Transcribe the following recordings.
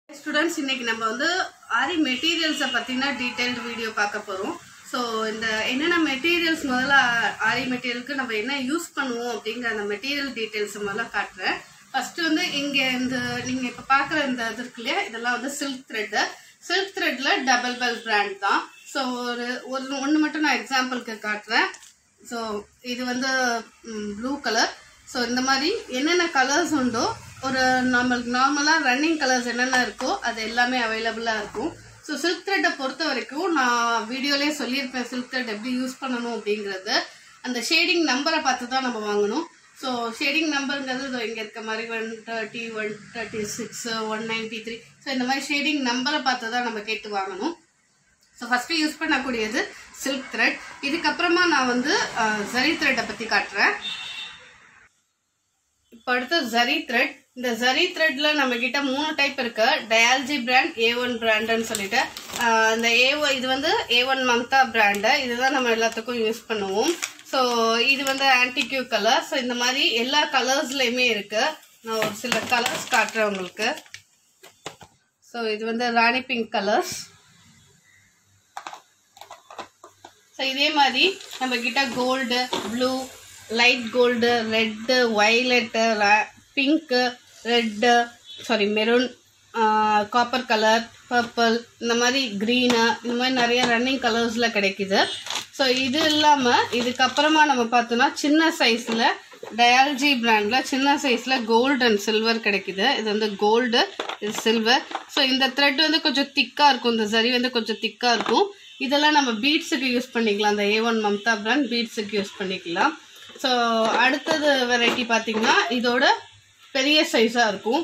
students இன்னைக்கு நம்ம வந்து ஆரி மெட்டீரியல்ஸை பற்றின டீட்டெயில்டு வீடியோ பார்க்க போகிறோம் ஸோ இந்த என்னென்ன மெட்டீரியல்ஸ் முதல்ல ஆரி மெட்டீரியலுக்கு நம்ம என்ன யூஸ் பண்ணுவோம் அப்படிங்கிற அந்த மெட்டீரியல் டீட்டெயில்ஸ் முதல்ல காட்டுறேன் ஃபர்ஸ்ட் வந்து இங்கே இந்த நீங்கள் இப்போ பார்க்குற இந்த இது இருக்கு இல்லையா இதெல்லாம் வந்து சில்க் த்ரெட்டு சில்க் த்ரெட்டில் டபுள் பெல் பிராண்ட் தான் ஸோ ஒரு ஒரு ஒன்று மட்டும் நான் எக்ஸாம்பிளுக்கு காட்டுறேன் ஸோ இது வந்து ப்ளூ கலர் ஸோ இந்த மாதிரி என்னென்ன கலர்ஸ் உண்டோ ஒரு நம்மளுக்கு நார்மலாக ரன்னிங் கலர்ஸ் என்னென்ன இருக்கோ அது எல்லாமே அவைலபிளாக இருக்கும் ஸோ சில்க் த்ரெட்டை பொறுத்த வரைக்கும் நான் வீடியோலேயே சொல்லியிருப்பேன் சில்க் த்ரெட் எப்படி யூஸ் பண்ணணும் அப்படிங்கிறது அந்த ஷேடிங் நம்பரை பார்த்து தான் நம்ம வாங்கணும் ஸோ ஷேடிங் நம்பருங்கிறது இதோ இங்கே இருக்க மாதிரி one thirty one thirty six one ninety three so இந்த மாதிரி ஷேடிங் நம்பரை பார்த்து தான் நம்ம கேட்டு வாங்கணும் ஸோ ஃபஸ்ட்டு யூஸ் பண்ணக்கூடியது சில்க் த்ரெட் இதுக்கப்புறமா நான் வந்து அஹ், ஜரி த்ரெட்டை பற்றி காட்டுறேன் இப்போ அடுத்து ஜரி த்ரெட் இந்த ஜரி த்ரெட்ல நம்ம கிட்ட மூணு டைப் இருக்கு டயால்ஜி பிராண்ட் ஏ ஒன் பிராண்டுன்னு சொல்லிட்டு ஆஹ் இந்த ஏ இது வந்து ஏ ஒன் மம்தா பிராண்டு இதுதான் நம்ம எல்லாத்துக்கும் யூஸ் பண்ணுவோம் ஸோ இது வந்து ஆன்டிக்யூ கலர் ஸோ இந்த மாதிரி எல்லா கலர்ஸ்லையுமே இருக்கு நான் ஒரு சில கலர்ஸ் காட்டுறேன் உங்களுக்கு ஸோ இது வந்து ராணி பிங்க் கலர்ஸ் ஸோ இதே மாதிரி நம்ம கிட்ட gold blue light gold red violet pink red sorry maroon copper colour purple இந்த மாதிரி க்ரீனு இந்த மாதிரி நிறைய ரன்னிங் கலர்ஸில் கிடைக்குது ஸோ இது இல்லாமல் இதுக்கப்புறமா நம்ம பார்த்தோன்னா சின்ன சைஸில் டயால்ஜி பிராண்டில் சின்ன சைஸில் கோல்டு அண்ட் சில்வர் கிடைக்குது இது வந்து கோல்டு இது சில்வர் ஸோ இந்த த்ரெட் வந்து கொஞ்சம் திக்காக இருக்கும் இந்த சரி வந்து கொஞ்சம் திக்காக இருக்கும் இதெல்லாம் நம்ம பீட்ஸுக்கு யூஸ் பண்ணிக்கலாம் அந்த ஏ ஒன் மம்தா பிராண்ட் பீட்ஸுக்கு யூஸ் பண்ணிக்கலாம் ஸோ அடுத்தது வெரைட்டி பார்த்தீங்கன்னா இதோட பெரிய சைஸாக இருக்கும்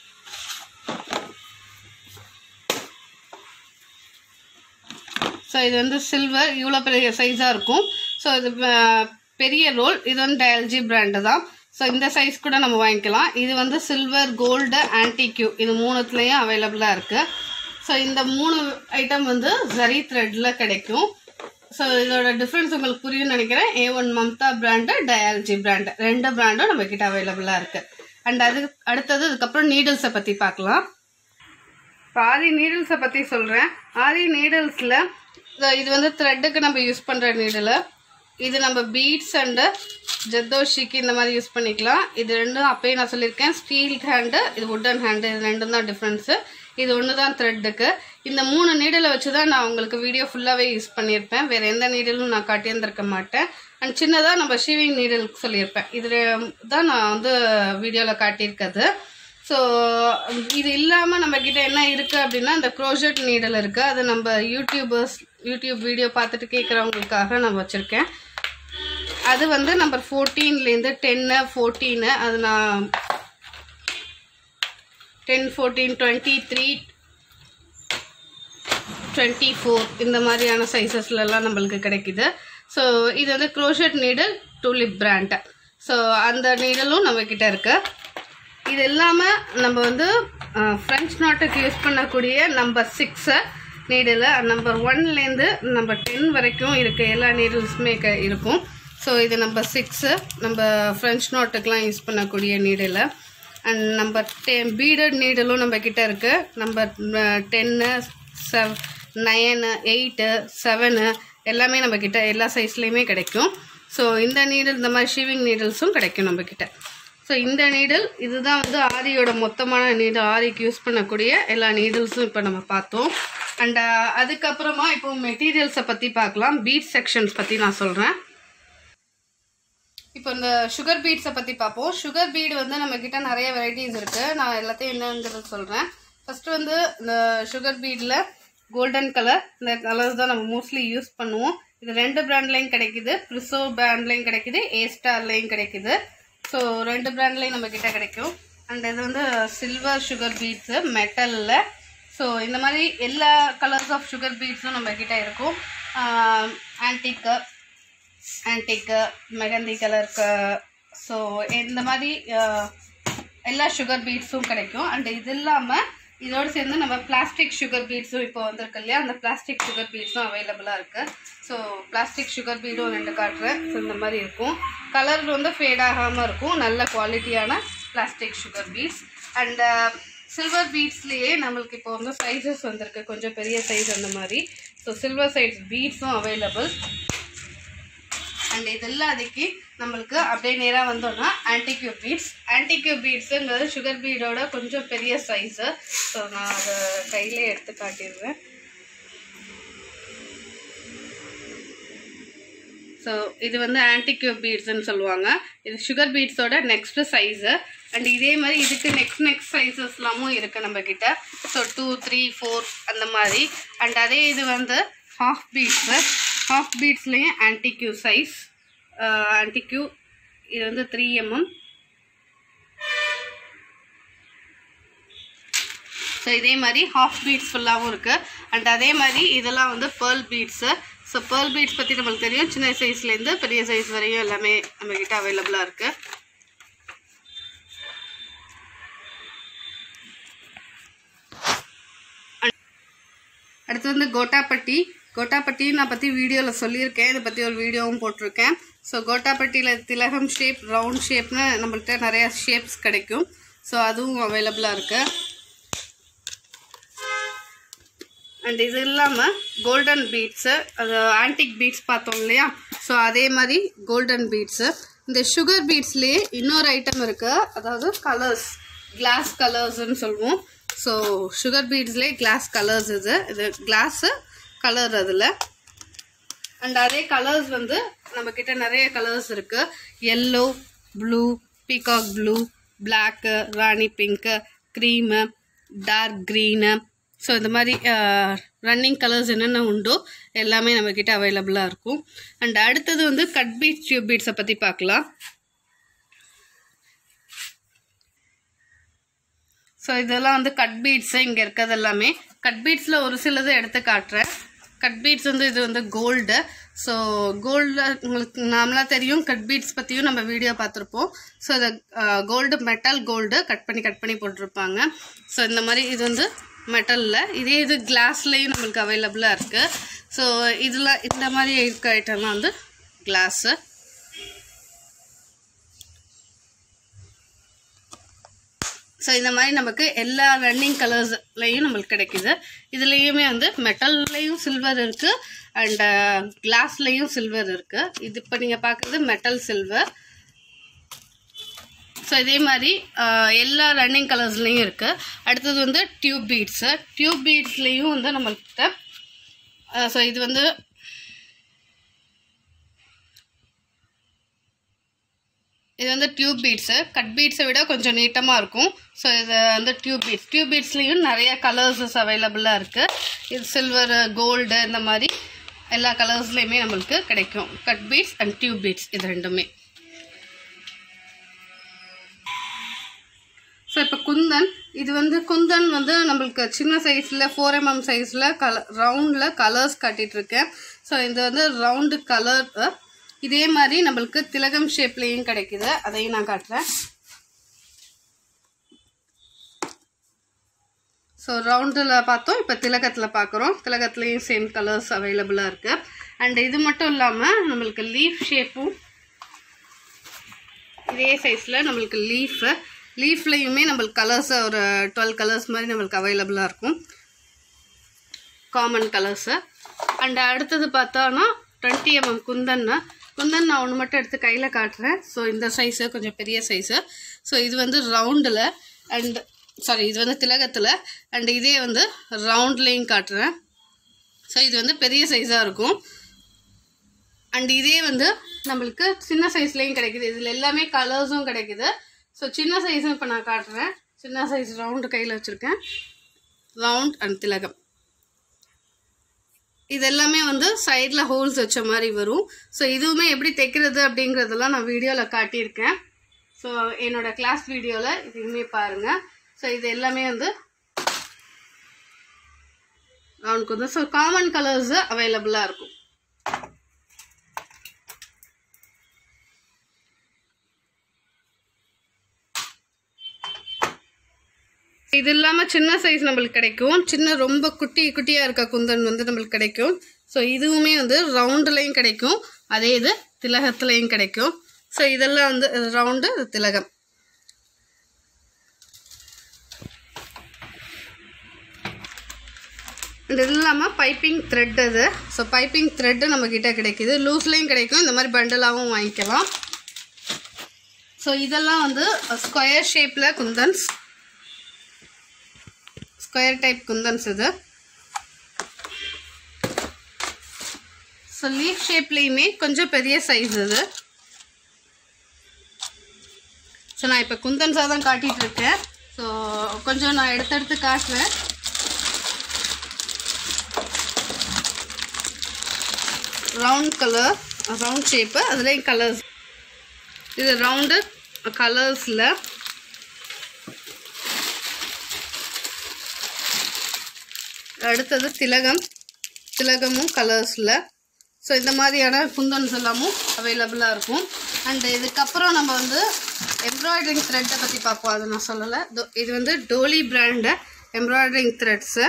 ஸோ இது வந்து சில்வர் இவ்வளோ பெரிய சைஸாக இருக்கும் ஸோ இது அஹ், பெரிய ரோல் இது வந்து டயல்ஜி பிராண்டு தான் ஸோ இந்த சைஸ் கூட நம்ம வாங்கிக்கலாம் இது வந்து சில்வர் கோல்டு ஆன்டிக்யூ இது மூணுத்துலேயும் அவைலபிளாக இருக்குது ஸோ இந்த மூணு ஐட்டம் வந்து ஜரி த்ரெட்டில் கிடைக்கும் ஸோ இதோட டிஃப்ரென்ஸ் உங்களுக்கு புரியும்னு நினைக்கிறேன் A one Mamta brand Dayalji brand ரெண்டு பிராண்டும் நம்ம கிட்ட அவைலபிளாக இருக்குது அண்ட் அது அடுத்தது இதுக்கப்புறம் நீடில்ஸை பற்றி பார்க்கலாம் இப்போ ஆரி நீடில்ஸை பற்றி சொல்கிறேன் ஆரி நீடில்ஸில் இது வந்து த்ரெட்டுக்கு நம்ம யூஸ் பண்ணுற நீடில் இது நம்ம பீட்ஸ் அண்டு ஜத்தோஷிக்கு இந்த மாதிரி யூஸ் பண்ணிக்கலாம் இது ரெண்டும் அப்பயே நான் சொல்லியிருக்கேன் ஸ்டீல் ஹேண்டு இது வுட்டன் ஹேண்டு இது ரெண்டும் தான் டிஃப்ரென்ஸு இது ஒன்று தான் த்ரெட்டுக்கு இந்த மூணு நீடலை வச்சு தான் நான் உங்களுக்கு வீடியோ ஃபுல்லாகவே யூஸ் பண்ணியிருப்பேன் வேறு எந்த நீடலும் நான் காட்டியிருந்திருக்க மாட்டேன் அண்ட் சின்னதாக நம்ம ஷீவிங் நீடலுக்கு சொல்லியிருப்பேன் இதில் தான் நான் வந்து வீடியோவில் காட்டியிருக்கிறது ஸோ இது இல்லாமல் நம்மக்கிட்ட என்ன இருக்குது அப்படின்னா இந்த க்ரோஷட் நீடல் இருக்குது அது நம்ம யூடியூபர்ஸ் யூடியூப் வீடியோ பார்த்துட்டு கேட்குறவங்களுக்காக நான் வச்சுருக்கேன் அது வந்து நம்பர் ஃபோர்டீன்லேருந்து டென்னு ஃபோர்டீனு அது நான் ten fourteen twenty three twenty four இந்த மாதிரியான சைஸஸ்லலாம் நம்மளுக்கு கிடைக்குது ஸோ இது வந்து crochet needle Tulip brand so அந்த நீடலும் நம்மக்கிட்ட இருக்குது இது இல்லாமல் நம்ம வந்து ஃப்ரெஞ்ச் நாட்டுக்கு யூஸ் பண்ணக்கூடிய நம்பர் சிக்ஸு நீடில் நம்பர் ஒன்லேருந்து நம்பர் டென் வரைக்கும் இருக்க எல்லா நீடில்ஸுமே க இருக்கும் ஸோ இது நம்பர் சிக்ஸு நம்ம ஃப்ரெஞ்ச் நாட்டுக்கெலாம் யூஸ் பண்ணக்கூடிய needle and number ten beaded நீடலும் நம்ம கிட்ட இருக்குது number ten seven nine eight seven எல்லாமே நம்ம கிட்ட எல்லா சைஸ்லேயுமே கிடைக்கும் ஸோ இந்த நீடில் இந்த மாதிரி ஷீவிங் நீடில்ஸும் கிடைக்கும் நம்ம கிட்ட ஸோ இந்த நீடில் இதுதான் வந்து ஆரியோட மொத்தமான நீடில் ஆரிக்கு யூஸ் பண்ணக்கூடிய எல்லா நீடில்ஸும் இப்போ நம்ம பார்த்தோம் அண்ட் அதுக்கப்புறமா இப்போ மெட்டீரியல்ஸை பற்றி பார்க்கலாம் பீட் செக்ஷன்ஸ் பற்றி நான் சொல்கிறேன் இப்போ இந்த சுகர் பீட்ஸை பற்றி பார்ப்போம் சுகர் பீடு வந்து நம்ம கிட்ட நிறைய வெரைட்டிஸ் இருக்குது நான் எல்லாத்தையும் என்னங்கிறது சொல்கிறேன் ஃபர்ஸ்ட் வந்து இந்த சுகர் பீடில் கோல்டன் கலர் இந்த கலர்ஸ் தான் நம்ம மோஸ்ட்லி யூஸ் பண்ணுவோம் இது ரெண்டு பிராண்ட்லையும் கிடைக்குது ப்ரிசோ பிராண்ட்லையும் கிடைக்குது ஏ ஸ்டார்லையும் கிடைக்குது ஸோ ரெண்டு பிராண்ட்லையும் நம்ம கிட்ட கிடைக்கும் அண்ட் இது வந்து சில்வர் சுகர் பீட்ஸு மெட்டலில் ஸோ இந்த மாதிரி எல்லா கலர்ஸ் ஆஃப் சுகர் பீட்ஸும் நம்ம கிட்ட இருக்கும் ஆன்டிக்கு ஆன்டிக்கு மெகந்தி கலருக்கு ஸோ இந்த மாதிரி அஹ், எல்லா சுகர் பீட்ஸும் கிடைக்கும் அண்ட் இது இல்லாமல் இதோடு சேர்ந்து நம்ம பிளாஸ்டிக் சுகர் பீட்ஸும் இப்போ வந்திருக்கு இல்லையா அந்த பிளாஸ்டிக் சுகர் பீட்ஸும் அவைலபிளாக இருக்குது ஸோ பிளாஸ்டிக் சுகர் பீடும் ரெண்டு காட்டுறேன் ஸோ இந்த மாதிரி இருக்கும் கலர் வந்து ஃபேட் ஆகாமல் இருக்கும் நல்ல குவாலிட்டியான plastic sugar beads and silver பீட்ஸ்லேயே நம்மளுக்கு இப்போ வந்து சைஸஸ் வந்திருக்கு கொஞ்சம் பெரிய சைஸ் அந்த மாதிரி ஸோ சில்வர் சைஸ் பீட்ஸும் அவைலபிள் அண்ட் இதெல்லாம் அதுக்கு நம்மளுக்கு அப்படியே நேராக வந்தோம்னா ஆன்டிக்யூ பீட்ஸ் ஆன்டிக்யூ பீட்ஸுங்கிறது சுகர் பீடோட கொஞ்சம் பெரிய சைஸு ஸோ நான் அதை கையிலே எடுத்து காட்டிடுவேன் ஸோ இது வந்து ஆன்டிக்யூ பீட்ஸ்ன்னு சொல்லுவாங்க இது சுகர் பீட்ஸோட நெக்ஸ்ட் சைஸு அண்ட் இதே மாதிரி இதுக்கு நெக்ஸ்ட் நெக்ஸ்ட் சைஸஸ்லாமும் இருக்குது நம்ம கிட்ட ஸோ டூ த்ரீ ஃபோர் அந்த மாதிரி அண்ட் அதே இது வந்து ஹாஃப் பீட்ஸு ஹாஃப் பீட்ஸ்லேயும் ஆன்டிக்யூ சைஸ் ஆன்டிக்யூ இது வந்து த்ரீ எம்எம் ஸோ இதே மாதிரி ஹாஃப் பீட்ஸ் ஃபுல்லாகவும் இருக்குது அண்ட் அதே மாதிரி இதெல்லாம் வந்து pearl beads so pearl beads பற்றி நம்மளுக்கு தெரியும் சின்ன சைஸ்லேருந்து பெரிய சைஸ் வரையும் எல்லாமே நம்மக்கிட்ட அவைலபிளாக இருக்குது அடுத்து வந்து கோட்டாப்பட்டி கோட்டாப்பட்டி நான் பற்றி வீடியோவில் சொல்லியிருக்கேன் இதை பற்றி ஒரு வீடியோவும் போட்டிருக்கேன் ஸோ கோட்டாப்பட்டியில் திலகம் ஷேப் ரவுண்ட் ஷேப்னு நம்மள்கிட்ட நிறையா ஷேப்ஸ் கிடைக்கும் ஸோ அதுவும் அவைலபிளாக இருக்குது அண்ட் இது இல்லாமல் கோல்டன் பீட்ஸு அது ஆன்டிக் பீட்ஸ் பார்த்தோம் இல்லையா ஸோ அதே மாதிரி கோல்டன் பீட்ஸு இந்த சுகர் பீட்ஸ்லேயே இன்னொரு ஐட்டம் இருக்குது அதாவது கலர்ஸ் கிளாஸ் கலர்ஸ்ன்னு சொல்லுவோம் ஸோ சுகர் பீட்ஸ்லேயே கிளாஸ் கலர்ஸ் இது இது கிளாஸு கலர் அதில் அண்ட் அதே கலர்ஸ் வந்து நம்மக்கிட்ட நிறைய கலர்ஸ் இருக்குது yellow blue peacock blue black rani pink cream dark green so இந்த மாதிரி ரன்னிங் கலர்ஸ் என்னென்ன உண்டோ எல்லாமே நம்மக்கிட்ட அவைலபிளாக இருக்கும் அண்ட் அடுத்தது வந்து கட் பீட்ஸ் டியூப் பீட்ஸை பற்றி பார்க்கலாம் ஸோ இதெல்லாம் வந்து கட் பீட்ஸு இங்கே இருக்கிறது எல்லாமே கட் பீட்ஸில் ஒரு சிலது எடுத்து காட்டுறேன் கட் பீட்ஸ் வந்து இது வந்து கோல்டு ஸோ கோல்டில் உங்களுக்கு நார்மலாக தெரியும் கட் பீட்ஸ் பற்றியும் நம்ம வீடியோ பார்த்துருப்போம் ஸோ அதை கோல்டு மெட்டல் கோல்டு கட் பண்ணி கட் பண்ணி போட்டிருப்பாங்க ஸோ இந்த மாதிரி இது வந்து மெட்டலில் இதே இது கிளாஸ்லேயும் நம்மளுக்கு அவைலபிளாக இருக்குது ஸோ இதில் இந்த மாதிரி இருக்க ஐட்டம்லாம் வந்து கிளாஸு ஸோ இந்த மாதிரி நமக்கு எல்லா ரன்னிங் கலர்ஸ்லையும் நம்மளுக்கு கிடைக்குது இதுலேயுமே வந்து மெட்டல்லையும் சில்வர் இருக்குது அண்ட் கிளாஸ்லேயும் சில்வர் இருக்குது இது இப்போ நீங்கள் பார்க்குறது மெட்டல் சில்வர் ஸோ இதே மாதிரி ஆஹ், எல்லா ரன்னிங் கலர்ஸ்லேயும் இருக்குது அடுத்தது வந்து டியூப் பீட்ஸு டியூப் பீட்ஸ்லேயும் வந்து நம்மள்கிட்ட ஸோ இது வந்து இது வந்து டியூப் பீட்ஸு கட் பீட்ஸை விட கொஞ்சம் நீட்டமாக இருக்கும் ஸோ இது வந்து டியூப் பீட்ஸ் டியூப் பீட்ஸ்லேயும் நிறைய கலர்ஸஸ் அவைலபிளாக இருக்குது இது சில்வர் கோல்டு இந்த மாதிரி எல்லா கலர்ஸ்லேயுமே நம்மளுக்கு கிடைக்கும் cut beads and tube beads இது ரெண்டுமே ஸோ இப்போ குந்தன் இது வந்து குந்தன் வந்து நம்மளுக்கு சின்ன சைஸில் ஃபோர் எம்எம் சைஸில் கல ரவுண்டில் கலர்ஸ் காட்டிகிட்ருக்கேன் ஸோ இது வந்து ரவுண்டு கலர் இதே மாதிரி நம்மளுக்கு திலகம் ஷேப்லேயும் கிடைக்குது அதையும் நான் காட்டுறேன் ஸோ ரவுண்டில் பார்த்தோம் இப்போ திலகத்தில் பார்க்குறோம் திலகத்துலேயும் சேம் கலர்ஸ் அவைலபிளாக இருக்குது அண்ட் இது மட்டும் இல்லாமல் நம்மளுக்கு லீஃப் ஷேப்பும் இதே சைஸில் நம்மளுக்கு லீஃபு லீஃப்லேயுமே நம்மளுக்கு கலர்ஸ் ஒரு டுவெல் கலர்ஸ் மாதிரி நம்மளுக்கு அவைலபிளாக இருக்கும் காமன் கலர்ஸு அண்ட் அடுத்தது பார்த்தோன்னா டுவெண்ட்டி எம்எம் குந்தன்னு குந்தன் நான் ஒன்று மட்டும் எடுத்து கையில் காட்டுறேன் ஸோ இந்த சைஸு கொஞ்சம் பெரிய சைஸு ஸோ இது வந்து ரவுண்டில் அண்ட் சாரி இது வந்து திலகத்தில் அண்ட் இதே வந்து ரவுண்ட்லேயும் காட்டுறேன் ஸோ இது வந்து பெரிய சைஸாக இருக்கும் அண்ட் இதே வந்து நம்மளுக்கு சின்ன சைஸ்லேயும் கிடைக்குது இதில் எல்லாமே கலர்ஸும் கிடைக்குது ஸோ சின்ன சைஸும் இப்போ நான் காட்டுறேன் சின்ன சைஸ் ரவுண்டு கையில் வச்சுருக்கேன் ரவுண்ட் அண்ட் திலகம் இது எல்லாமே வந்து சைடில் ஹோல்ஸ் வச்ச மாதிரி வரும் ஸோ இதுவுமே எப்படி தைக்கிறது அப்படிங்கிறதெல்லாம் நான் வீடியோவில் காட்டியிருக்கேன் ஸோ என்னோட கிளாஸ் வீடியோவில் இதுவுமே பாருங்கள் ஸோ இது எல்லாமே வந்து ரவுண்டுக்கு வந்து ஸோ காமன் கலர்ஸு அவைலபிளாக இருக்கும் இது இல்லாமல் சின்ன சைஸ் நம்மளுக்கு கிடைக்கும் சின்ன ரொம்ப குட்டி குட்டியாக இருக்க குந்தன் வந்து நம்மளுக்கு கிடைக்கும் ஸோ இதுவுமே வந்து ரவுண்டுலேயும் கிடைக்கும் அதே இது திலகத்துலேயும் கிடைக்கும் ஸோ இதெல்லாம் வந்து ரவுண்டு திலகம் அண்ட் இது இல்லாமல் பைப்பிங் த்ரெட் அது ஸோ பைப்பிங் த்ரெட்டு நம்மக்கிட்ட கிடைக்குது லூஸ்லேயும் கிடைக்கும் இந்த மாதிரி பண்டலாகவும் வாங்கிக்கலாம் ஸோ இதெல்லாம் வந்து ஸ்கொயர் ஷேப்பில் குந்தன்ஸ் ஸ்கொயர் டைப் குந்தன்ஸ் இது ஸோ லீஃப் ஷேப்லேயுமே கொஞ்சம் பெரிய சைஸ் இது ஸோ நான் இப்போ குந்தன்ஸாக தான் காட்டிகிட்டு இருக்கேன் ஸோ கொஞ்சம் நான் எடுத்து எடுத்து காட்டுறேன் ரவுண்ட் கலர் ரவுண்ட் ஷேப்பு அதுலேயும் கலர்ஸ் இது ரவுண்டு கலர்ஸில் அடுத்தது திலகம் திலகமும் கலர்ஸில் ஸோ இந்த மாதிரியான குந்தன்ஸ் எல்லாமும் அவைலபிளாக இருக்கும் அண்ட் இதுக்கப்புறம் நம்ம வந்து எம்ப்ராய்டரிங் த்ரெட்டை பற்றி பார்ப்போம் அதை நான் சொல்லலை தோ- இது வந்து Dolly brand embroidering threads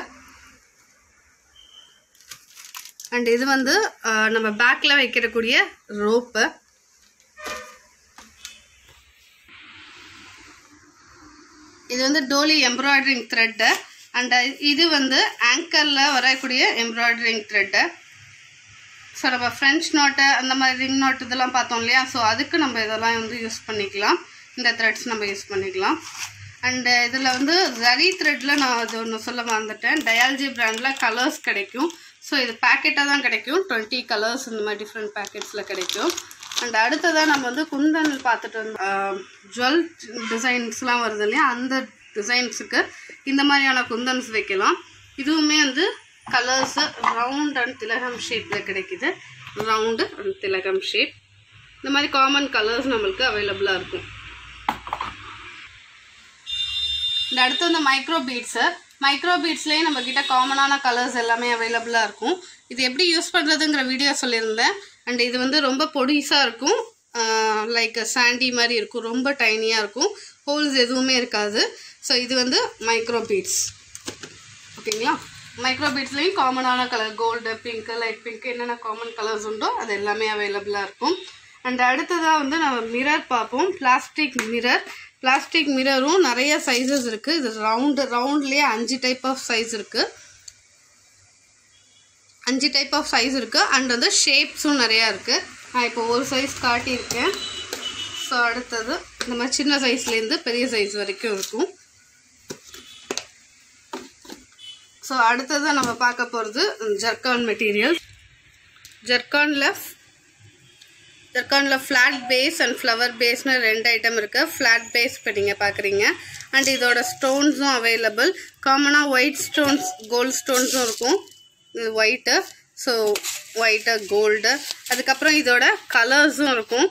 and இது வந்து ஆஹ், நம்ம பேக்கில் வைக்கிறக்கூடிய ரோப்பு இது வந்து டோலி எம்ப்ராய்டரிங் த்ரெட்டு அண்ட் இது வந்து ஆங்கரில் வரக்கூடிய எம்ப்ராய்டரிங் த்ரெட்டு ஸோ நம்ம ஃப்ரெஞ்ச் நோட்டு அந்த மாதிரி ரிங் நோட் இதெல்லாம் பார்த்தோம் இல்லையா ஸோ அதுக்கு நம்ம இதெல்லாம் வந்து யூஸ் பண்ணிக்கலாம் இந்த த்ரெட்ஸ் நம்ம யூஸ் பண்ணிக்கலாம் அண்டு இதில் வந்து ஜரி த்ரெட்டில் நான் அது ஒன்று சொல்ல மறந்துட்டேன் டயால்ஜி பிராண்டில் கலர்ஸ் கிடைக்கும் ஸோ இது பேக்கெட்டாக தான் கிடைக்கும் டுவெண்ட்டி கலர்ஸ் இந்த மாதிரி டிஃப்ரெண்ட் பேக்கெட்ஸில் கிடைக்கும் அண்ட் அடுத்ததாக நம்ம வந்து குந்தன் பார்த்துட்டு வந்தோம் ஜுவல் டிசைன்ஸ்லாம் வருது இல்லையா அந்த டிசைன்ஸுக்கு இந்த மாதிரியான குந்தன்ஸ் வைக்கலாம் இதுவுமே வந்து கலர்ஸு ரவுண்ட் அண்ட் திலகம் ஷேப்பில் கிடைக்குது ரவுண்டு அண்ட் திலகம் ஷேப் இந்த மாதிரி காமன் கலர்ஸ் நம்மளுக்கு அவைலபிளாக இருக்கும் இந்த அடுத்து வந்து மைக்ரோ பீட்ஸு மைக்ரோ பீட்ஸ்லேயே நம்மக்கிட்ட காமனான கலர்ஸ் எல்லாமே அவைலபிளாக இருக்கும் இது எப்படி யூஸ் பண்ணுறதுங்கிற வீடியோ சொல்லியிருந்தேன் அண்ட் இது வந்து ரொம்ப பொடிசாக இருக்கும் லைக் சாண்டி மாதிரி இருக்கும் ரொம்ப டைனியாக இருக்கும் ஹோல்ஸ் எதுவுமே இருக்காது ஸோ இது வந்து மைக்ரோ பீட்ஸ் ஓகேங்களா மைக்ரோ பீட்ஸ்லேயும் காமனான colour gold pink light pink என்னென்ன காமன் கலர்ஸ் உண்டோ அது எல்லாமே அவைலபிளாக இருக்கும் அண்ட் அடுத்ததாக வந்து நம்ம மிரர் பார்ப்போம் பிளாஸ்டிக் மிரர் பிளாஸ்டிக் மிரரும் நிறைய சைஸஸ் இருக்குது இது ரவுண்டு ரவுண்ட்லேயே அஞ்சு டைப் ஆஃப் சைஸ் இருக்குது அஞ்சு டைப் ஆஃப் சைஸ் இருக்குது அண்ட் வந்து ஷேப்ஸும் நிறையா இருக்குது நான் இப்போ ஒரு சைஸ் காட்டியிருக்கேன் ஸோ அடுத்தது இந்த மாதிரி சின்ன சைஸ்லேருந்து பெரிய சைஸ் வரைக்கும் இருக்கும் ஸோ அடுத்ததாக நம்ம பார்க்க போகிறது ஜர்கான் மெட்டீரியல் ஜர்கானில் ஜர்கானில் ஃப்ளாட் பேஸ் அண்ட் ஃப்ளவர் பேஸ்னு ரெண்டு ஐட்டம் இருக்குது ஃப்ளாட் பேஸ் இப்போ நீங்கள் பார்க்குறீங்க அண்ட் இதோட ஸ்டோன்ஸும் அவைலபிள் காமனாக ஒயிட் ஸ்டோன்ஸ் கோல்ட் ஸ்டோன்ஸும் இருக்கும் இது ஒயிட்டு ஸோ ஒயிட்டு கோல்டு அதுக்கப்புறம் இதோட கலர்ஸும் இருக்கும்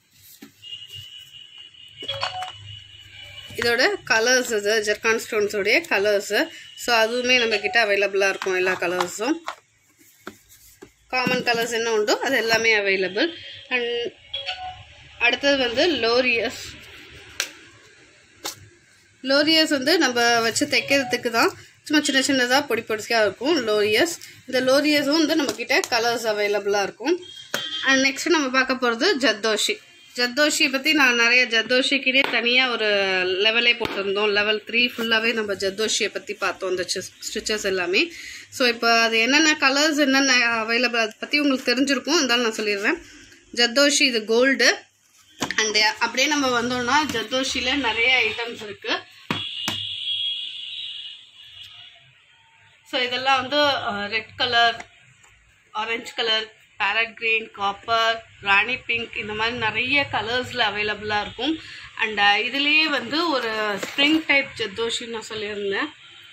இதோட கலர்ஸ் இது ஜர்கான் ஸ்டோன்ஸோடைய கலர்ஸு ஸோ அதுவுமே நம்மக்கிட்ட அவைலபிளாக இருக்கும் எல்லா கலர்ஸும் காமன் கலர்ஸ் என்ன உண்டோ அது எல்லாமே அவைலபிள் அண்ட் அடுத்தது வந்து லோரியஸ் லோரியஸ் வந்து நம்ம வச்சு தைக்கிறதுக்கு தான் சும்மா சின்ன சின்னதாக பொடி பொடிசியாக இருக்கும் லோரியஸ் இந்த லோரியஸும் வந்து நம்மக்கிட்ட கலர்ஸ் அவைலபிளாக இருக்கும் அண்ட் நெக்ஸ்ட் நம்ம பார்க்க போகிறது ஜத்தோஷி ஜத்தோஷி பற்றி நான் நிறைய ஜத்தோஷிக்குனே தனியாக ஒரு லெவலே போட்டிருந்தோம் லெவல் த்ரீ ஃபுல்லாகவே நம்ம ஜத்தோஷியை பற்றி பார்த்தோம் அந்த ஸ்டிச்சஸ் எல்லாமே ஸோ இப்போ அது என்னென்ன கலர்ஸ் என்னென்ன அவைலபிள் அதை பற்றி உங்களுக்கு தெரிஞ்சிருக்கும் இருந்தாலும் நான் சொல்லிடுறேன் ஜத்தோஷி இது கோல்டு அண்டு அப்படியே நம்ம வந்தோம்னா ஜத்தோஷியில் நிறைய ஐட்டம்ஸ் இருக்குது ஸோ இதெல்லாம் வந்து red colour orange colour parrot green copper rani pink இந்த மாதிரி நிறைய கலர்ஸில் அவைலபிளாக இருக்கும் அண்ட் இதுலேயே வந்து ஒரு ஸ்ப்ரிங் டைப் ஜத்தோஷின்னு நான் சொல்லியிருந்தேன்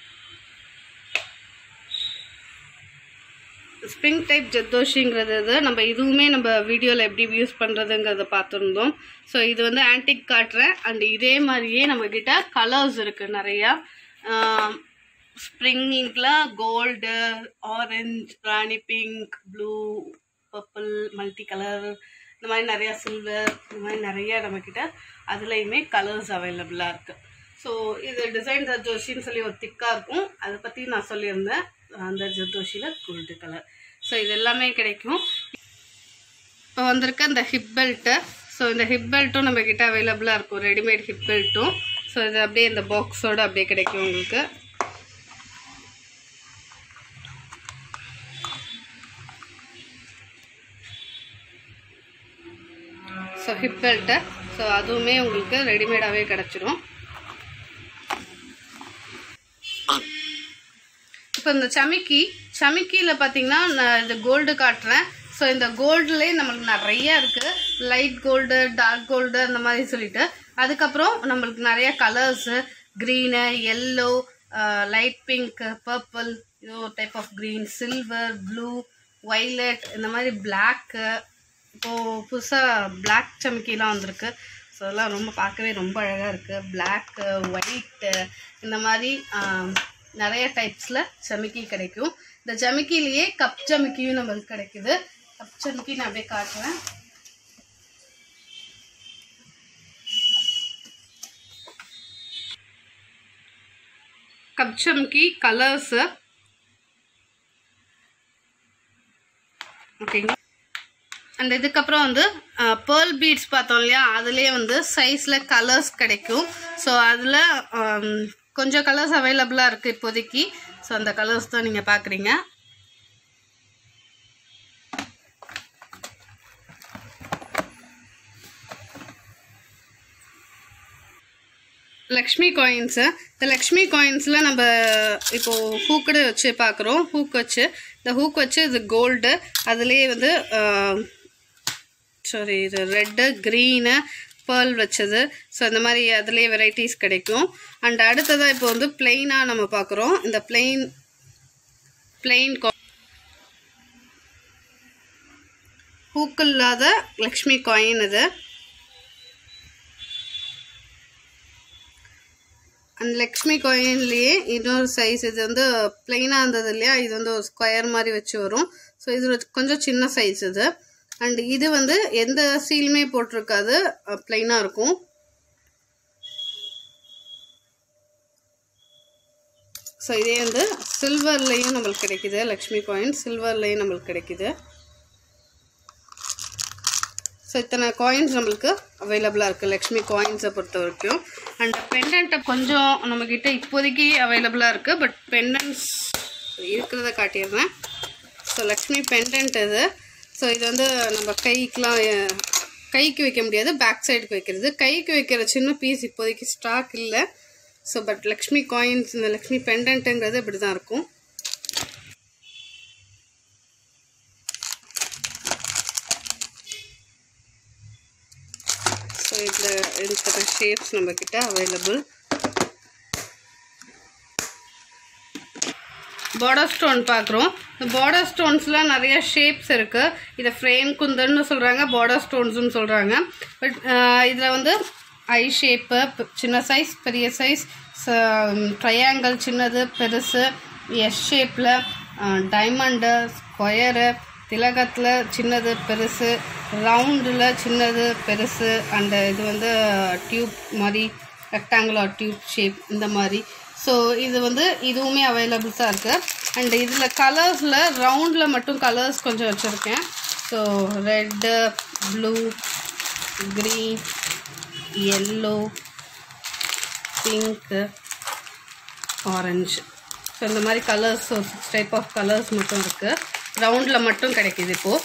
ஸ்ப்ரிங் டைப் ஜத்தோஷிங்கிறது இது நம்ம இதுவுமே நம்ம வீடியோவில் எப்படி யூஸ் பண்ணுறதுங்கிறத பார்த்துருந்தோம் ஸோ இது வந்து ஆன்டிக் காட்டுறேன் அண்ட் இதே மாதிரியே நம்மக்கிட்ட கலர்ஸ் இருக்குது நிறையா ஸ்ப்ரிங் இங்கில் gold orange rani pink blue purple multi colour இந்த மாதிரி நிறையா சில்வர் இந்த மாதிரி நிறைய நம்மக்கிட்ட அதுலேயுமே கலர்ஸ் அவைலபிளாக இருக்குது ஸோ இது டிசைன் ஜர்தோஷின்னு சொல்லி ஒரு திக்காக இருக்கும் அதை பற்றி நான் சொல்லியிருந்தேன் அந்த ஜர்தோஷியில் கோல்டு கலர் ஸோ இது எல்லாமே கிடைக்கும் இப்போ வந்திருக்க இந்த ஹிப் பெல்ட்டு ஸோ இந்த ஹிப் பெல்ட்டும் நம்மக்கிட்ட அவைலபிளாக இருக்கும் ரெடிமேட் ஹிப் பெல்ட்டும் ஸோ இது அப்படியே இந்த பாக்ஸோடு அப்படியே கிடைக்கும் உங்களுக்கு ஸோ ஹிப் பெல்ட்டு ஸோ அதுவுமே உங்களுக்கு ரெடிமேடாகவே கிடச்சிடும் இப்போ இந்த சமிக்கி சமிக்கியில் பார்த்தீங்கன்னா நான் இந்த கோல்டு காட்டுறேன் ஸோ இந்த கோல்டுலேயே நம்மளுக்கு நிறைய இருக்குது லைட் கோல்டு டார்க் கோல்டு அந்த மாதிரி சொல்லிட்டு அதுக்கப்புறம் நம்மளுக்கு நிறைய colours green yellow light pink purple இதோ type of green silver blue violet இந்த மாதிரி பிளாக்கு இப்போது புதுசாக பிளாக் சமிக்கிலாம் வந்திருக்கு ஸோ அதெல்லாம் ரொம்ப பார்க்கவே ரொம்ப அழகாக இருக்குது பிளாக்கு ஒயிட்டு இந்த மாதிரி ஆம், நிறைய டைப்ஸில் ஜமிக்கி கிடைக்கும் இந்த ஜமிக்கிலேயே கப் ஜமிக்கியும் நம்மளுக்கு கிடைக்குது கப் ஜமிக்கி நான் அப்படியே காட்டுறேன் கப் ஜமிக்கி கலர்ஸு ஓகேங்களா அண்ட் இதுக்கப்புறம் வந்து பேர்ல் பீட்ஸ் பார்த்தோம் இல்லையா அதுலேயே வந்து சைஸில் கலர்ஸ் கிடைக்கும் ஸோ அதில் கொஞ்சம் கலர்ஸ் அவைலபிளாக இருக்குது இப்போதைக்கு ஸோ அந்த கலர்ஸ் தான் நீங்கள் பார்க்குறீங்க லக்ஷ்மி காயின்ஸு இந்த லக்ஷ்மி காயின்ஸில் நம்ம இப்போது ஹூக்கடு வச்சு பார்க்குறோம் ஹூக் வச்சு இந்த ஹூக் வச்சு இது கோல்டு அதுலேயே வந்து சாரி இது ரெட்டு க்ரீனு பேர்ல் வச்சது ஸோ இந்த மாதிரி அதுலேயே வெரைட்டிஸ் கிடைக்கும் அண்ட் அடுத்ததாக இப்போ வந்து பிளெயினாக நம்ம பார்க்குறோம் இந்த பிளெயின் பிளெயின் ஹூக் இல்லாத லக்ஷ்மி காயின் இது அந்த லக்ஷ்மி காயின்லேயே இன்னொரு சைஸ் இது வந்து பிளெயினாக இருந்தது இல்லையா இது வந்து ஒரு ஸ்கொயர் மாதிரி வச்சு வரும் ஸோ இது கொஞ்சம் சின்ன சைஸ் இது அண்ட் இது வந்து எந்த சீலுமே போட்டிருக்காது பிளெயினாக இருக்கும் ஸோ இதே வந்து சில்வர்லேயும் நம்மளுக்கு கிடைக்குது லக்ஷ்மி காயின் சில்வர்லேயும் நம்மளுக்கு கிடைக்குது ஸோ இத்தனை காயின்ஸ் நம்மளுக்கு அவைலபிளாக இருக்குது லக்ஷ்மி காயின்ஸை பொறுத்த வரைக்கும் அண்ட் பெண்டன்ட்டை கொஞ்சம் நம்மக்கிட்ட இப்போதைக்கு அவைலபிளாக இருக்குது பட் பெண்டன்ஸ் இருக்கிறத காட்டிடுறேன் ஸோ லக்ஷ்மி பெண்டன்ட் இது ஸோ இது வந்து நம்ம கைக்கெலாம் அஹ், கைக்கு வைக்க முடியாது பேக் சைடுக்கு வைக்கிறது கைக்கு வைக்கிற சின்ன பீஸ் இப்போதைக்கு ஸ்டாக் இல்லை ஸோ பட் லக்ஷ்மி காயின்ஸ் இந்த லக்ஷ்மி பெண்டன்ட்டுங்கிறது இப்படி தான் இருக்கும் ஸோ இதில் இருக்கிற ஷேப்ஸ் நம்மக்கிட்ட அவைலபிள் பார்டர் ஸ்டோன் பார்க்குறோம் இந்த பார்டர் ஸ்டோன்ஸ்லாம் நிறைய ஷேப்ஸ் இருக்குது இதை ஃப்ரேம் குந்தன்னு சொல்கிறாங்க பார்டர் ஸ்டோன்ஸ்னு சொல்கிறாங்க பட் இதில் வந்து ஐ ஷேப்பு சின்ன சைஸ் பெரிய சைஸ் ட்ரையாங்கிள் சின்னது பெருசு எஸ் ஷேப்பில் டைமண்டு ஸ்கொயரு திலகத்தில் சின்னது பெருசு ரவுண்டில் சின்னது பெருசு அண்ட் இது வந்து டியூப் மாதிரி ரெக்டாங்குலர் டியூப் ஷேப் இந்த மாதிரி ஸோ இது வந்து இதுவுமே அவைலபிள்ஸாக இருக்குது அண்ட் இதில் கலர்ஸில் ரவுண்டில் மட்டும் கலர்ஸ் கொஞ்சம் வச்சுருக்கேன் so red blue green yellow pink orange so இந்த மாதிரி கலர்ஸ் ஒரு சிக்ஸ் டைப் ஆஃப் கலர்ஸ் மட்டும் இருக்குது ரவுண்டில் மட்டும் கிடைக்கிது இப்போது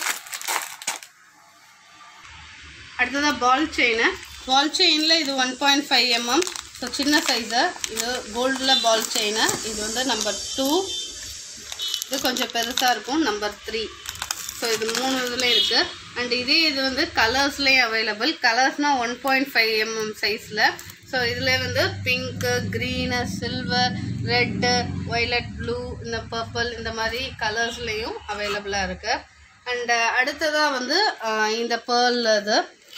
அடுத்ததாக பால் செயின் பால் செயினில் இது one point five mm so சின்ன சைஸு இது கோல்டில் பால் செயின் இது வந்து நம்பர் டூ இது கொஞ்சம் பெருசாக இருக்கும் நம்பர் த்ரீ ஸோ இது மூணு இதில் இருக்குது அண்ட் இதே இது வந்து கலர்ஸ்லேயும் அவைலபிள் கலர்ஸ்னால் ஒன் பாயிண்ட் ஃபைவ் எம்எம் சைஸில் ஸோ இதில் வந்து pink green silver red violet blue இந்த பர்பிள் இந்த மாதிரி கலர்ஸ்லேயும் அவைலபிளாக இருக்குது அண்ட் அடுத்ததாக வந்து ஆஹ், இந்த பேர்ல் இது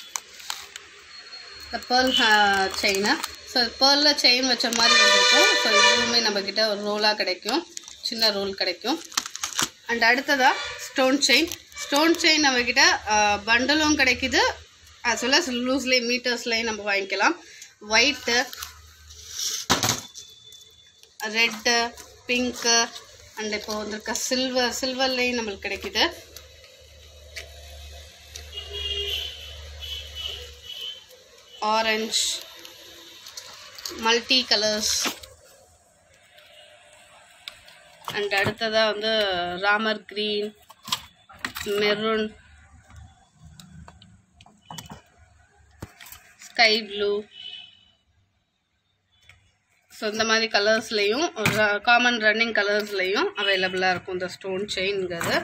இந்த பேர்ல் செயினு ஸோ பேர்லில் செயின் வச்ச மாதிரி வந்திருக்கும் ஸோ இதுவுமே நம்மக்கிட்ட ஒரு ரோலாக கிடைக்கும் சின்ன ரோல் கிடைக்கும் அண்ட் அடுத்ததாக ஸ்டோன் செயின் ஸ்டோன் செயின் நம்மக்கிட்ட பண்டலும் கிடைக்குது as well as லூஸ்லேயே மீட்டர்ஸ்லேயும் நம்ம வாங்கிக்கலாம் ஒயிட்டு ரெட்டு பிங்க்கு அண்ட் இப்போ வந்திருக்க சில்வர் சில்வர்லேயும் நம்மளுக்கு கிடைக்குது ஆரஞ்ச் மல்டி கலர்ஸ் அண்ட் அடுத்ததாக வந்து Ramar green maroon sky blue so இந்த மாதிரி கலர்ஸ்லேயும் காமன் ரன்னிங் கலர்ஸ்லேயும் அவைலபிளாக இருக்கும் இந்த ஸ்டோன் செயின்ங்கிறது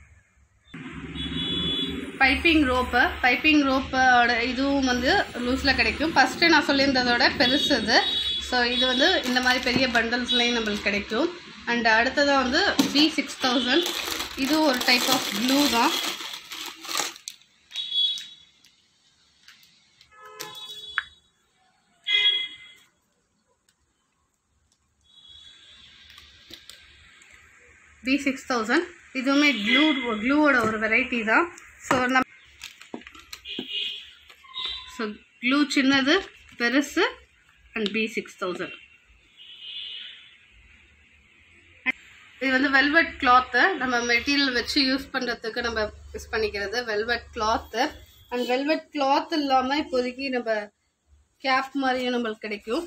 பைப்பிங் ரோப்பு பைப்பிங் ரோப்போட இதுவும் வந்து லூஸில் கிடைக்கும் ஃபஸ்ட்டு நான் சொல்லியிருந்ததோட பெருசு இது ஸோ இது வந்து இந்த மாதிரி பெரிய பண்டல்ஸ்லேயும் நம்மளுக்கு கிடைக்கும் அண்ட் அடுத்ததாக வந்து பி சிக்ஸ் தௌசண்ட் இது ஒரு டைப் ஆஃப் ப்ளூ தான் பி சிக்ஸ் தௌசண்ட் இதுவுமே க்ளூ க்ளூவோட ஒரு வெரைட்டி தான் ஸோ நம்ம ஸோ க்ளூ சின்னது பெருசு அண்ட் பி சிக்ஸ் தௌசண்ட் இது வந்து வெல்வெட் கிளாத்து நம்ம மெட்டீரியல் வச்சு யூஸ் பண்ணுறதுக்கு நம்ம யூஸ் பண்ணிக்கிறது velvet cloth and velvet cloth இல்லாமல் இப்போதைக்கு நம்ம கேப் மாதிரியும் நம்மளுக்கு கிடைக்கும்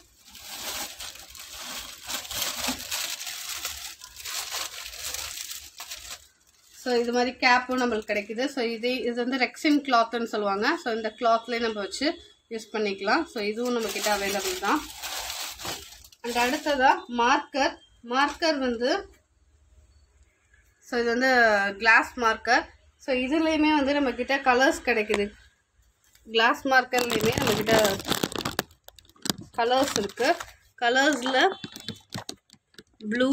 ஸோ இது மாதிரி கேப்பும் நம்மளுக்கு கிடைக்குது ஸோ இது இது வந்து ரெக்ஸின் கிளாத்னு சொல்லுவாங்க ஸோ இந்த கிளாத்லேயே நம்ம வச்சு யூஸ் பண்ணிக்கலாம் ஸோ இதுவும் நம்மக்கிட்ட அவைலபிள் தான் அண்ட் அடுத்ததாக மார்க்கர் மார்க்கர் வந்து ஸோ இது வந்து கிளாஸ் மார்க்கர் ஸோ இதுலேயுமே வந்து நம்மக்கிட்ட கலர்ஸ் கிடைக்குது கிளாஸ் மார்க்கர்லேயுமே நம்மக்கிட்ட கலர்ஸ் இருக்குது கலர்ஸில் ப்ளூ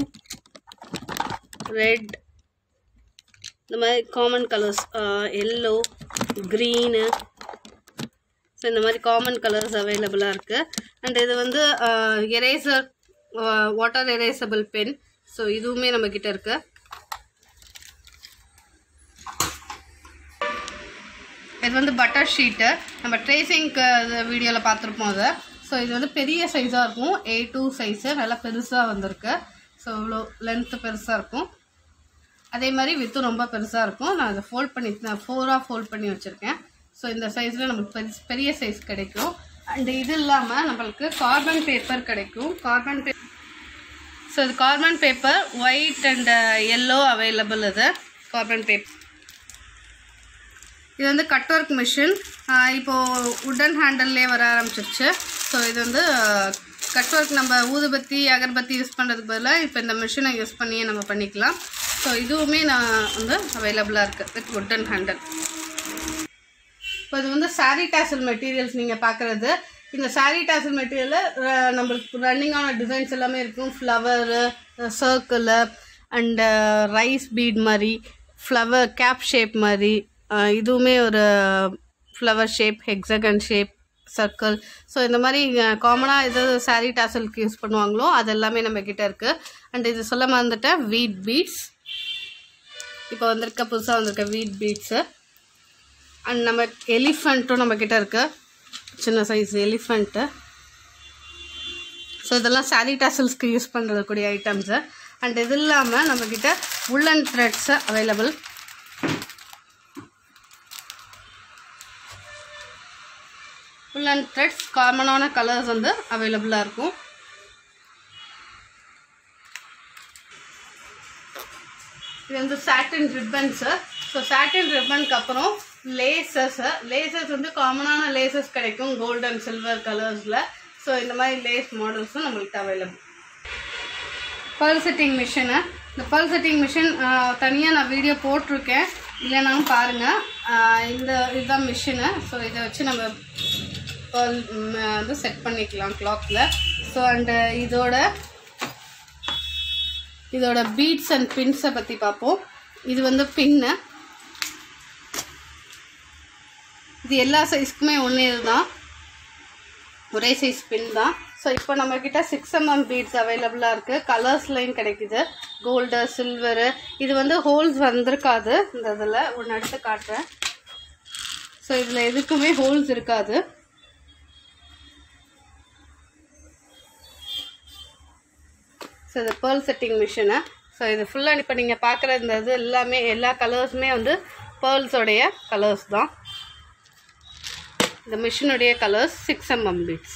ரெட் இந்த மாதிரி common colours yellow green so இந்த மாதிரி காமன் கலர்ஸ் அவைலபிளாக இருக்குது அண்ட் இது வந்து eraser water erasable pen so இதுவுமே நம்மக்கிட்ட இருக்கு இது வந்து பட்டர் ஷீட்டு நம்ம ட்ரேசிங்க்கு வீடியோவில் பார்த்துருப்போம் அதை ஸோ இது வந்து பெரிய சைஸாக இருக்கும் ஏ டூ சைஸு நல்லா பெருசாக வந்திருக்கு ஸோ இவ்வளோ லென்த்து பெருசாக இருக்கும் அதே மாதிரி வித்தும் ரொம்ப பெருசாக இருக்கும் நான் அதை ஃபோல்ட் பண்ணி நான் ஃபோராக ஃபோல்ட் பண்ணி வச்சுருக்கேன் ஸோ இந்த சைஸில் நமக்கு பெரிய பெரிய சைஸ் கிடைக்கும் அண்ட் இது இல்லாமல் நம்மளுக்கு கார்பன் பேப்பர் கிடைக்கும் கார்பன் பே ஸோ இது carbon paper white and yellow available இது கார்பன் பேப்பர் இது வந்து கட் ஒர்க் மிஷின் இப்போது உட்டன் ஹேண்டல்லே வர ஆரம்பிச்சிருச்சு ஸோ இது வந்து கட் ஒர்க் நம்ம ஊதுபத்தி அகர்பத்தி யூஸ் பண்ணுறதுக்கு பதிலாக இப்போ இந்த மிஷினை யூஸ் பண்ணியே நம்ம பண்ணிக்கலாம் ஸோ இதுவுமே நான் வந்து அவைலபிளாக இருக்குது வித் உட்டன் ஹேண்டல் இப்போ இது வந்து சாரி டாசல் மெட்டீரியல்ஸ் நீங்கள் பார்க்குறது இந்த சாரி டாசல் மெட்டீரியலில் நம்மளுக்கு ரன்னிங்கான டிசைன்ஸ் எல்லாமே இருக்கும் flower circle and rice bead மாதிரி ஃப்ளவர் கேப் ஷேப் மாதிரி அஹ் இதுவுமே ஒரு flower shape hexagon shape circle so இந்த மாதிரி காமனாக எது சாரி டாசலுக்கு யூஸ் பண்ணுவாங்களோ அது எல்லாமே நம்ம கிட்ட இருக்குது அண்ட் இது சொல்ல மறந்துட்டேன் வீட் பீட்ஸ் இப்போ வந்திருக்க புதுசாக வந்திருக்க வீட் பீட்ஸு அண்ட் நம்ம எலிஃபண்ட்டும் நம்மக்கிட்ட இருக்கு சின்ன சைஸ் எலிஃபண்ட்டு ஸோ இதெல்லாம் சாரி டாசல்ஸ்க்கு யூஸ் பண்ணுறதுக்கூடிய ஐட்டம்ஸு அண்ட் இது இல்லாமல் நம்மக்கிட்ட woollen threads available woollen threads காமனான கலர்ஸ் வந்து அவைலபிளாக இருக்கும் இது வந்து சாட்டின் ரிப்பன்ஸு ஸோ சாட்டின் ரிப்பனுக்கு அப்புறம் லேசஸ் லேசஸ் வந்து காமனான லேசஸ் கிடைக்கும் கோல்டு அண்ட் சில்வர் கலர்ஸில் ஸோ இந்த மாதிரி லேஸ் மாடல்ஸும் நம்மள்கிட்ட அவைலபிள் பர்ல் செட்டிங் மிஷினு இந்த பர்ல் செட்டிங் மிஷின் தனியாக நான் வீடியோ போட்டிருக்கேன் இல்லைனாலும் பாருங்கள் இந்த இதுதான் மிஷினு ஸோ இதை வச்சு நம்ம pearl, ம், வந்து செட் பண்ணிக்கலாம் கிளாத்தில் ஸோ அண்டு இதோட இதோட பீட்ஸ் அண்ட் பின்ஸை பற்றி பார்ப்போம் இது வந்து பின்னு இது எல்லா சைஸ்க்குமே ஒன்றே இதுதான் ஒரே சைஸ் பின் தான் ஸோ இப்போ நம்மக்கிட்ட சிக்ஸ் எம்எம் பீட்ஸ் அவைலபிளாக இருக்குது கலர்ஸ்லையும் கிடைக்குது கோல்டு சில்வரு இது வந்து ஹோல்ஸ் வந்திருக்காது இந்த இதில் ஒன்று எடுத்து காட்டுறேன் ஸோ இதில் எதுக்குமே ஹோல்ஸ் இருக்காது ஸோ இது பேர்ல் செட்டிங் மிஷினு ஸோ இது ஃபுல்லாக இப்போ நீங்கள் பார்க்குற இந்த இது எல்லாமே எல்லா கலர்ஸுமே வந்து பேர்ல்ஸோடைய கலர்ஸ் தான் இந்த மிஷினுடைய colours six mm beads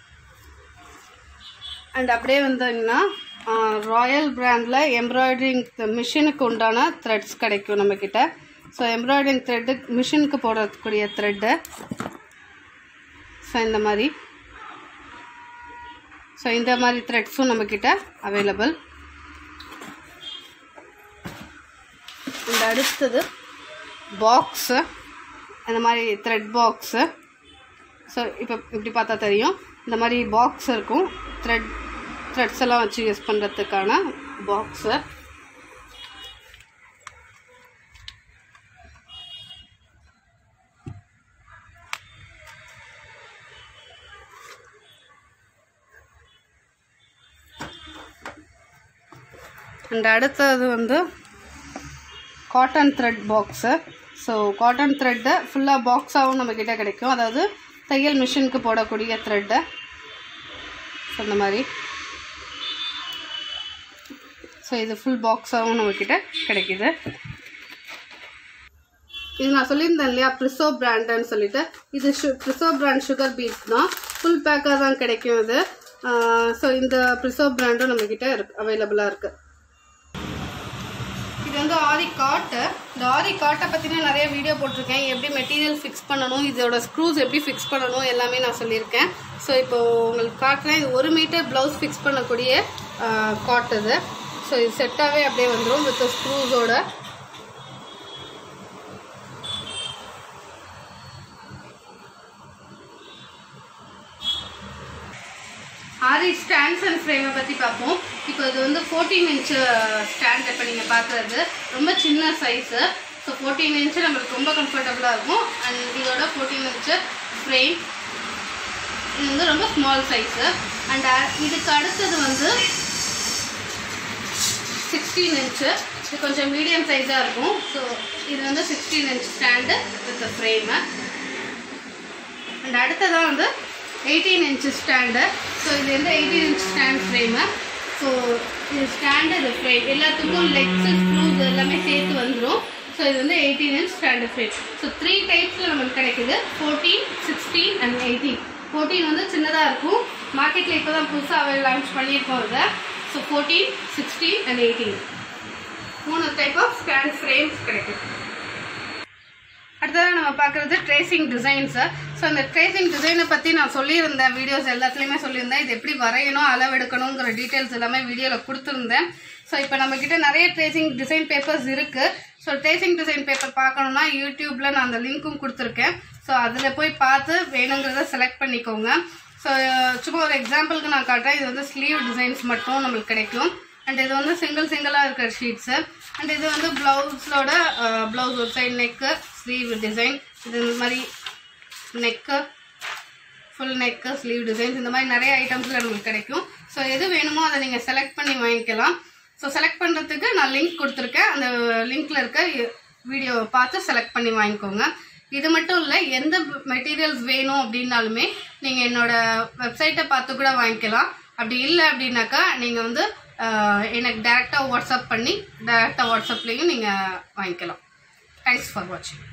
and அப்படியே வந்தீங்கன்னா ராயல் பிராண்டில் எம்ப்ராய்டரிங் மிஷினுக்கு உண்டான த்ரெட்ஸ் கிடைக்கும் நம்மக்கிட்ட ஸோ எம்ப்ராய்டரிங் த்ரெட்டு மிஷினுக்கு போடக்கூடிய த்ரெட்டு ஸோ இந்த மாதிரி ஸோ இந்த மாதிரி த்ரெட்ஸும் நம்மக்கிட்ட அவைலபிள் இந்த அடுத்தது பாக்ஸு இந்த மாதிரி த்ரெட் பாக்ஸு ஸோ இப்போ இப்படி பார்த்தா தெரியும் இந்த மாதிரி பாக்ஸ் இருக்கும் த்ரெட் த்ரெட்ஸ் எல்லாம் வச்சு யூஸ் பண்ணுறதுக்கான பாக்ஸு அண்ட் அடுத்தது வந்து cotton thread box so cotton த்ரெட்டை ஃபுல்லாக பாக்ஸாகவும் நம்மக்கிட்ட கிடைக்கும் அதாவது தையல் மிஷினுக்கு போடக்கூடிய த்ரெட்டை ஸோ இந்த மாதிரி ஸோ இது ஃபுல் பாக்ஸாகவும் நம்மக்கிட்ட கிடைக்கிது இது நான் சொல்லியிருந்தேன் இல்லையா ப்ரிசோ பிராண்டுன்னு சொல்லிட்டு இது ஷு ப்ரிசோ பிராண்ட் சுகர் பீட்ஸ் தான் ஃபுல் பேக்காக தான் கிடைக்கும் இது ஸோ இந்த ப்ரிசோ பிராண்டும் நம்மக்கிட்ட இருக்கு அவைலபிளாக இருக்குது இது வந்து ஆரி காட்டு இந்த ஆரி காட்டை பற்றின நிறைய வீடியோ போட்டிருக்கேன் எப்படி மெட்டீரியல் ஃபிக்ஸ் பண்ணணும் இதோட ஸ்க்ரூஸ் எப்படி ஃபிக்ஸ் பண்ணணும் எல்லாமே நான் சொல்லியிருக்கேன் ஸோ இப்போ உங்களுக்கு காட்டுறேன் இது ஒரு மீட்டர் ப்ளவுஸ் ஃபிக்ஸ் பண்ணக்கூடிய காட் இது ஸோ இது செட்டாகவே அப்படியே வந்துடும் வித் ஸ்க்ரூஸோட ஆரி ஸ்டாண்ட்ஸ் அண்ட் ஃப்ரேமை பற்றி பார்ப்போம் இப்போ இது வந்து ஃபோர்டீன் இன்ச்சு ஸ்டாண்ட் இப்போ நீங்கள் பார்க்குறது ரொம்ப சின்ன சைஸு ஸோ ஃபோர்டீன் இன்ச்சு நம்மளுக்கு ரொம்ப கம்ஃபர்டபுளாக இருக்கும் அண்ட் இதோட ஃபோர்டீன் இன்ச்சு ஃப்ரேம் இது வந்து ரொம்ப ஸ்மால் சைஸு அண்ட் இதுக்கு அடுத்தது வந்து சிக்ஸ்டீன் இன்ச்சு இது கொஞ்சம் மீடியம் சைஸாக இருக்கும் ஸோ இது வந்து sixteen inch stand with frame and அடுத்ததான் வந்து எயிட்டீன் இன்ச் ஸ்டாண்டு ஸோ இது வந்து eighteen inch stand frame so இது ஸ்டாண்டு இது ஃப்ரேம் எல்லாத்துக்கும் லெக்ஸு ஸ்க்ரூஸ் எல்லாமே சேர்த்து வந்துடும் ஸோ இது வந்து eighteen inch stand frame so three டைப்ஸில் நமக்கு கிடைக்குது fourteen sixteen and eighteen fourteen வந்து சின்னதாக இருக்கும் மார்க்கெட்டில் இப்போ தான் புதுசாக லான்ச் பண்ணியிருக்கோம் இதை so fourteen sixteen and eighteen மூணு டைப் ஆஃப் ஸ்டாண்ட் ஃப்ரேம்ஸ் கிடைக்குது அடுத்ததாக நம்ம பார்க்குறது ட்ரேசிங் டிசைன்ஸு ஸோ இந்த ட்ரேசிங் டிசைனை பற்றி நான் சொல்லியிருந்தேன் வீடியோஸ் எல்லாத்துலேயுமே சொல்லியிருந்தேன் இது எப்படி வரையணும் அளவெடுக்கணுங்கிற டீட்டெயில்ஸ் எல்லாமே வீடியோவில் கொடுத்துருந்தேன் ஸோ இப்போ நம்மக்கிட்ட நிறைய ட்ரேசிங் டிசைன் பேப்பர்ஸ் இருக்குது ஸோ ட்ரேசிங் டிசைன் பேப்பர் பார்க்கணுன்னா யூடியூப்பில் நான் அந்த லிங்க்கும் கொடுத்துருக்கேன் ஸோ அதில் போய் பார்த்து வேணுங்கிறத செலக்ட் பண்ணிக்கோங்க ஸோ சும்மா ஒரு எக்ஸாம்பிளுக்கு நான் காட்டுறேன் இது வந்து ஸ்லீவ் டிசைன்ஸ் மட்டும் நம்மளுக்கு கிடைக்கும் அண்ட் இது வந்து சிங்கிள் சிங்கிளாக இருக்கிற ஷீட்ஸு அண்ட் இது வந்து ப்ளவுஸோட ப்ளவுஸ் ஒரு சைடு நெக்கு ஸ்லீவ் டிசைன் இது இந்த மாதிரி neck full neck sleeve designs இந்த மாதிரி நிறைய ஐட்டம்ஸில் நமக்கு கிடைக்கும் ஸோ எது வேணுமோ அதை நீங்கள் செலக்ட் பண்ணி வாங்கிக்கலாம் ஸோ செலக்ட் பண்ணுறதுக்கு நான் லிங்க் கொடுத்துருக்கேன் அந்த லிங்க்கில் இருக்க வீடியோவை பார்த்து செலக்ட் பண்ணி வாங்கிக்கோங்க இது மட்டும் இல்லை எந்த மெட்டீரியல்ஸ் வேணும் அப்படின்னாலுமே நீங்கள் என்னோட வெப்சைட்டை பார்த்து கூட வாங்கிக்கலாம் அப்படி இல்லை அப்படின்னாக்கா நீங்கள் வந்து ஆஹ், எனக்கு டேரெக்டாக வாட்ஸ்அப் பண்ணி டேரெக்டாக வாட்ஸ்அப்லேயும் நீங்கள் வாங்கிக்கலாம் தேங்க்ஸ் ஃபார் வாட்சிங்